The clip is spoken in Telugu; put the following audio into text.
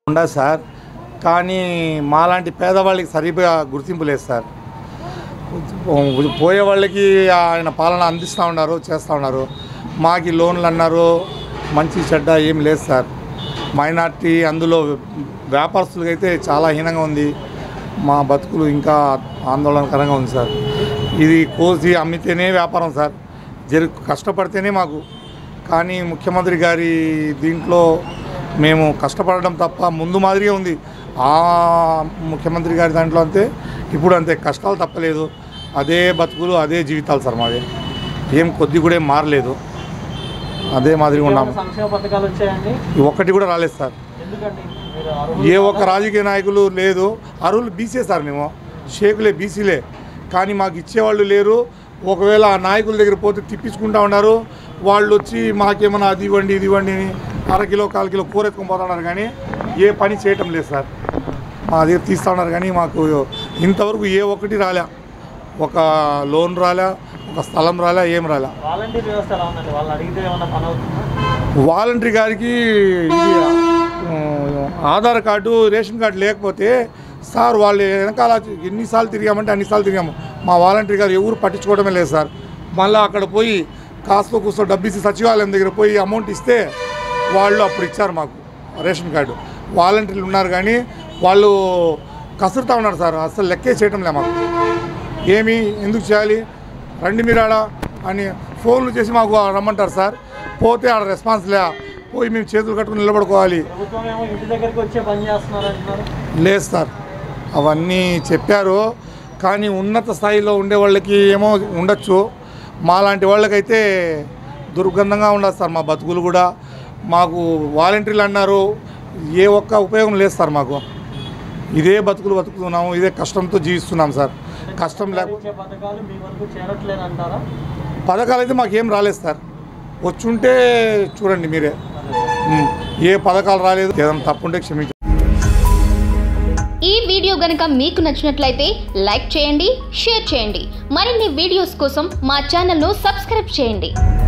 ఉండదు సార్ కానీ మాలాంటి పేదవాళ్ళకి సరిగ్గా గుర్తింపు లేదు సార్ పోయే వాళ్ళకి ఆయన పాలన అందిస్తూ ఉన్నారు చేస్తూ ఉన్నారు మాకి లోన్లు అన్నారు మంచి చెడ్డ ఏం లేదు సార్ మైనార్టీ అందులో వ్యాపారస్తులకి అయితే చాలా హీనంగా ఉంది మా బతుకులు ఇంకా ఆందోళనకరంగా ఉంది సార్ ఇది కోసి అమ్మితేనే వ్యాపారం సార్ జరి కష్టపడితేనే మాకు కానీ ముఖ్యమంత్రి గారి దీంట్లో మేము కష్టపడడం తప్ప ముందు మాదిరిగా ఉంది ఆ ముఖ్యమంత్రి గారి దాంట్లో అంతే ఇప్పుడు అంతే కష్టాలు తప్పలేదు అదే బతుకులు అదే జీవితాలు సార్ మాది ఏం కొద్ది కూడా ఏం మారలేదు అదే మాదిరిగా ఉన్నాము ఏమైనా సంక్షేమ పథకాలు వచ్చాయండి ఈ ఒక్కటి కూడా రాలేదు సార్ ఎందుకండి మీరు అర్హులు ఏ ఒక్క రాజకీయ నాయకులు లేదు అరువులు బీసీ సార్ మేము షేకులే బీసీలే కానీ మాకు ఇచ్చేవాళ్ళు లేరు ఒకవేళ ఆ నాయకుల దగ్గర పోతే తిప్పించుకుంటా ఉన్నారు వాళ్ళు వచ్చి మాకేమన్నా అది ఇవ్వండి ఇది ఇవ్వండి అని అర కిలో కాలు కిలో కూర ఎత్తుకొని పోతా ఉన్నారు కానీ ఏ పని చేయటం లేదు సార్ మా దగ్గర తీస్తూ ఉన్నారు కానీ మాకు ఇంతవరకు ఏ ఒక్కటి రాలే ఒక లోన్ రాలే ఒక స్థలం రాలే ఏం రాలే వాలంటీర్ వ్యవస్థ ఎలా ఉందండి వాళ్ళని అడిగితే ఏమన్నా పని అవుతుందా వాలంటరీ గారికి ఇది um, Aadhaar card ration card లేకపోతే సార్ వాళ్ళు వెనకాల ఎన్నిసార్లు తిరిగామంటే అన్నిసార్లు తిరిగాము మా వాలంటరీ గారు ఎవరు పట్టించుకోవడమే లేదు సార్ మళ్ళీ అక్కడ పోయి కాస్త కూస్తో డబ్బు ఇచ్చి సచివాలయం దగ్గర పోయి అమౌంట్ ఇస్తే వాళ్ళు అప్పుడు ఇచ్చారు మాకు రేషన్ కార్డు వాలంటీర్లు ఉన్నారు కానీ వాళ్ళు కసురుతా ఉన్నారు సార్ అసలు లెక్కే చేయటం లే మాకు ఏమి ఎందుకు చేయాలి రండి మీరు ఆడ అని ఫోన్లు చేసి మాకు రమ్మంటారు సార్ పోతే ఆడ రెస్పాన్స్ లే పోయి మేము చేతులు కట్టుకుని నిలబడుకోవాలి ప్రభుత్వం ఏమో ఇంటి దగ్గరికి వచ్చే పని చేస్తున్నారు అంటున్నారు లేదు సార్ అవన్నీ చెప్పారు కానీ ఉన్నత స్థాయిలో ఉండే వాళ్ళకి ఏమో ఉండొచ్చు మాలాంటి వాళ్ళకైతే దుర్గంధంగా ఉండదు సార్ మా బతుకులు కూడా మాకు వాలంటీర్లు అన్నారు ఏ ఒక్క ఉపయోగం లేదు సార్ మాకు ఇదే బతుకులు బతుకుతున్నాము ఇదే కష్టంతో జీవిస్తున్నాం సార్ కష్టం లేకపోతే ఇచ్చే పథకాలు మీ వరకు చేరట్లేదు అంటారా పథకాలు అయితే మాకేం రాలేదు సార్ వచ్చుంటే చూడండి మీరే ఉమ్, ఏ పథకాలు రాలేదు ఏదైనా తప్పుంటే క్షమించండి ఈ వీడియో గనుక మీకు నచ్చినట్లయితే లైక్ చేయండి షేర్ చేయండి మరిన్ని వీడియోస్ కోసం మా ఛానల్ను సబ్స్క్రైబ్ చేయండి